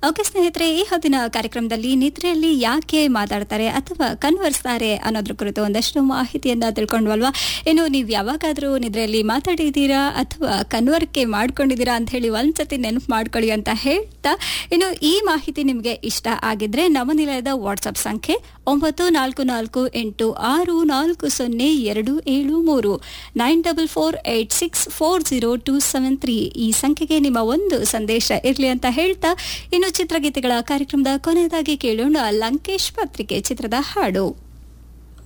okay ಸ್ನೇಹಿತರೆ ಈ ಹೊತ್ತಿನ ಕಾರ್ಯಕ್ರಮದಲ್ಲಿ ನಿದ್ರೆಯಲ್ಲಿ ಯಾಕೆ ಮಾತಾಡ್ತಾರೆ ಅಥವಾ ಕನ್ವರ್ಸ್ತಾರೆ ಅನ್ನೋದ್ರ ಕುರಿತು ಒಂದಷ್ಟು ಮಾಹಿತಿಯನ್ನ ತಿಳ್ಕೊಂಡ್ವಲ್ವಾ ಇನ್ನು ನೀವು ಯಾವಾಗಾದ್ರೂ ನಿದ್ರೆಯಲ್ಲಿ ಮಾತಾಡಿದ್ದೀರಾ ಅಥವಾ ಕನ್ವರ್ಕೆ ಮಾಡ್ಕೊಂಡಿದ್ದೀರಾ ಅಂತ ಹೇಳಿ ಒಂದ್ಸತಿ ನೆನಪು ಮಾಡ್ಕೊಳ್ಳಿ ಅಂತ ಹೇಳ್ತಾ ಇನ್ನು ಈ ಮಾಹಿತಿ ನಿಮಗೆ ಇಷ್ಟ ಆಗಿದ್ರೆ ನಮ್ಮ ನಿಲಯದ ವಾಟ್ಸಪ್ ಸಂಖ್ಯೆ ಒಂಬತ್ತು ನಾಲ್ಕು ನಾಲ್ಕು ಎಂಟು ಆರು ನಾಲ್ಕು ಸೊನ್ನೆ ಎರಡು ಏಳು ಮೂರು nine double four eight six four zero two seven three ಈ ಸಂಖ್ಯೆಗೆ ನಿಮ್ಮ ಒಂದು ಸಂದೇಶ ಇರಲಿ ಅಂತ ಹೇಳ್ತಾ ಇನ್ನು ಚಿತ್ರಗೀತೆಗಳ ಕಾರ್ಯಕ್ರಮದ ಕೊನೆಯದಾಗಿ ಕೇಳೋಣ ಲಂಕೇಶ್ ಪತ್ರಿಕೆ ಚಿತ್ರದ ಹಾಡು